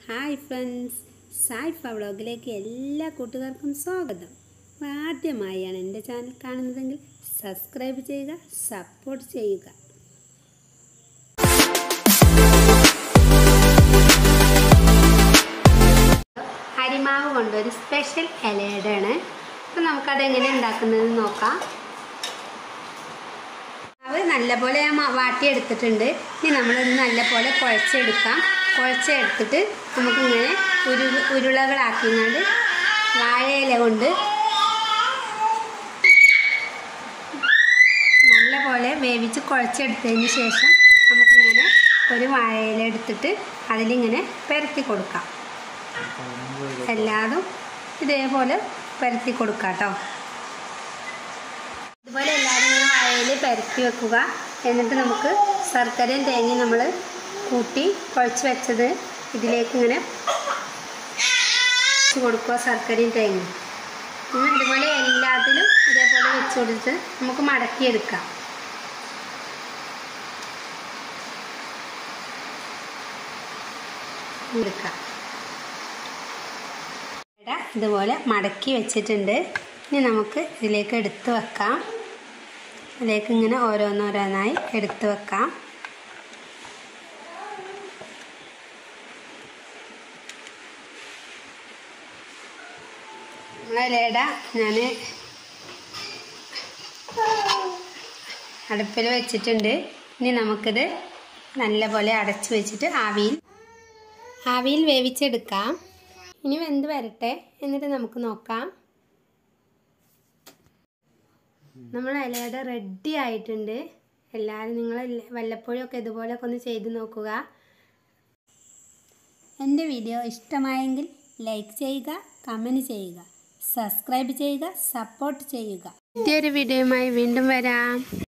hi friends സായിഫ വ്ളോഗിലേക്ക് എല്ലാ കൂട്ടുകാർക്കും സ്വാഗതം അപ്പോൾ ആദ്യമായാണ് എൻ്റെ ചാനൽ കാണുന്നതെങ്കിൽ സബ്സ്ക്രൈബ് ചെയ്യുക സപ്പോർട്ട് ചെയ്യുക അരിമാവ് കൊണ്ടൊരു സ്പെഷ്യൽ ഇലയുടെയാണ് അപ്പോൾ നമുക്കത് എങ്ങനെ ഉണ്ടാക്കുന്നത് നോക്കാം മാവ് നല്ലപോലെ ഞാൻ മ- വാട്ടിയെടുത്തിട്ടുണ്ട് ഇനി നമ്മളത് നല്ലപോലെ കുഴച്ചെടുക്കാം കുഴച്ചെടുത്തിട്ട് നമുക്കിങ്ങനെ ഉരു ഉരുളകളാക്കിങ്ങാണ്ട് വാഴയില കൊണ്ട് നല്ലപോലെ വേവിച്ച് കുഴച്ചെടുത്തതിന് ശേഷം നമുക്കിങ്ങനെ ഒരു വാഴയില എടുത്തിട്ട് അതിലിങ്ങനെ പരത്തി കൊടുക്കാം എല്ലാതും ഇതേപോലെ പരത്തി കൊടുക്കാം കേട്ടോ ഇതുപോലെ എല്ലാവരും ഇങ്ങനെ വാഴയിൽ പരത്തി വെക്കുക എന്നിട്ട് നമുക്ക് ശർക്കരയും തേങ്ങയും നമ്മൾ കൂട്ടി കുഴച്ച് വെച്ചത് ഇതിലേക്ക് ഇങ്ങനെ വെച്ച് കൊടുക്കുക ശർക്കരയും തേങ്ങയും ഇനി ഇതുപോലെ എല്ലാത്തിലും ഇതേപോലെ വെച്ച് കൊടുത്ത് നമുക്ക് മടക്കിയെടുക്കാം എടുക്കാം ഇട ഇതുപോലെ മടക്കി വെച്ചിട്ടുണ്ട് ഇനി നമുക്ക് ഇതിലേക്ക് എടുത്ത് വെക്കാം ഇതിലേക്ക് ഇങ്ങനെ ഓരോന്നോരോന്നായി എടുത്ത് വെക്കാം നമ്മളേട ഞാൻ അടുപ്പിൽ വെച്ചിട്ടുണ്ട് ഇനി നമുക്കിത് നല്ലപോലെ അടച്ചു വെച്ചിട്ട് ആവിയിൽ ആവിയിൽ വേവിച്ചെടുക്കാം ഇനി വെന്ത് വരട്ടെ എന്നിട്ട് നമുക്ക് നോക്കാം നമ്മൾ ഇലയുടെ റെഡി ആയിട്ടുണ്ട് എല്ലാവരും നിങ്ങൾ വല്ലപ്പോഴും ഒക്കെ ഇതുപോലെയൊക്കെ ഒന്ന് ചെയ്ത് നോക്കുക എൻ്റെ വീഡിയോ ഇഷ്ടമായെങ്കിൽ ലൈക്ക് ചെയ്യുക കമൻറ്റ് ചെയ്യുക സബ്സ്ക്രൈബ് ചെയ്യുക സപ്പോർട്ട് ചെയ്യുക പുതിയൊരു വീഡിയോയുമായി വീണ്ടും വരാം